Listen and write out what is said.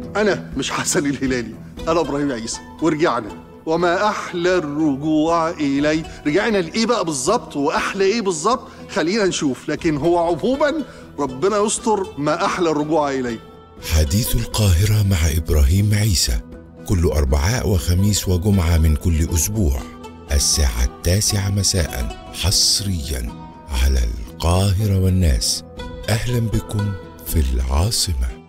انا مش حسن الهلالي انا ابراهيم عيسى ورجعنا وما احلى الرجوع الي رجعنا لايه بقى بالظبط واحلى ايه بالظبط خلينا نشوف لكن هو عموما ربنا يستر ما احلى الرجوع اليه حديث القاهرة مع إبراهيم عيسى كل أربعاء وخميس وجمعة من كل أسبوع الساعة التاسعة مساء حصريا على القاهرة والناس أهلا بكم في العاصمة